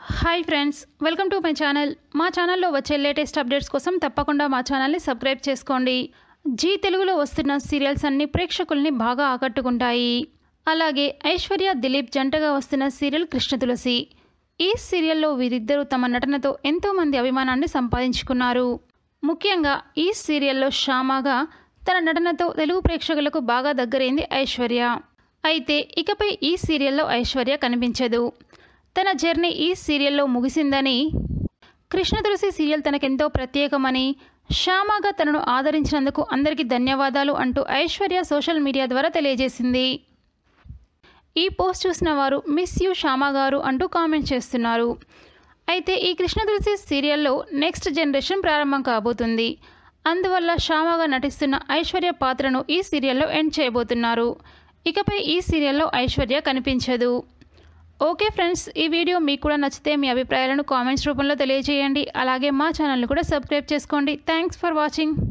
hi friends welcome to my channel మా ఛానల్లో వచ్చే లేటెస్ట్ అప్డేట్స్ కోసం తప్పకుండా మా ఛానల్ని సబ్స్క్రైబ్ చేసుకోండి జీ తెలుగులో వస్తున్న సీరియల్స్ అన్ని ప్రేక్షకుల్ని బాగా ఆకట్టుకుంటాయి అలాగే ఐశ్వర్య దిలీప్ జంటగా వస్తున్న సీరియల్ కృష్ణ తులసి ఈ సీరియల్లో వీరిద్దరూ తమ నటనతో ఎంతోమంది అభిమానాన్ని సంపాదించుకున్నారు ముఖ్యంగా ఈ సీరియల్లో శ్యామగా తన నటనతో తెలుగు ప్రేక్షకులకు బాగా దగ్గరైంది ఐశ్వర్య అయితే ఇకపై ఈ సీరియల్లో ఐశ్వర్య కనిపించదు తన జర్నీ ఈ సీరియల్లో ముగిసిందని కృష్ణ తులసి సీరియల్ తనకెంతో ప్రత్యేకమని శ్యామగా తనను ఆదరించినందుకు అందరికీ ధన్యవాదాలు అంటూ ఐశ్వర్య సోషల్ మీడియా ద్వారా తెలియజేసింది ఈ పోస్ట్ చూసిన వారు మిస్ యూ శ్యామ గారు అంటూ కామెంట్ చేస్తున్నారు అయితే ఈ కృష్ణ తులసి సీరియల్లో నెక్స్ట్ జనరేషన్ ప్రారంభం కాబోతుంది అందువల్ల శ్యామగా నటిస్తున్న ఐశ్వర్య పాత్రను ఈ సీరియల్లో ఎండ్ చేయబోతున్నారు ఇకపై ఈ సీరియల్లో ఐశ్వర్య కనిపించదు ఓకే ఫ్రెండ్స్ ఈ వీడియో మీకు కూడా నచ్చితే మీ అభిప్రాయాలను కామెంట్స్ రూపంలో తెలియజేయండి అలాగే మా ఛానల్ని కూడా సబ్స్క్రైబ్ చేసుకోండి థ్యాంక్స్ ఫర్ వాచింగ్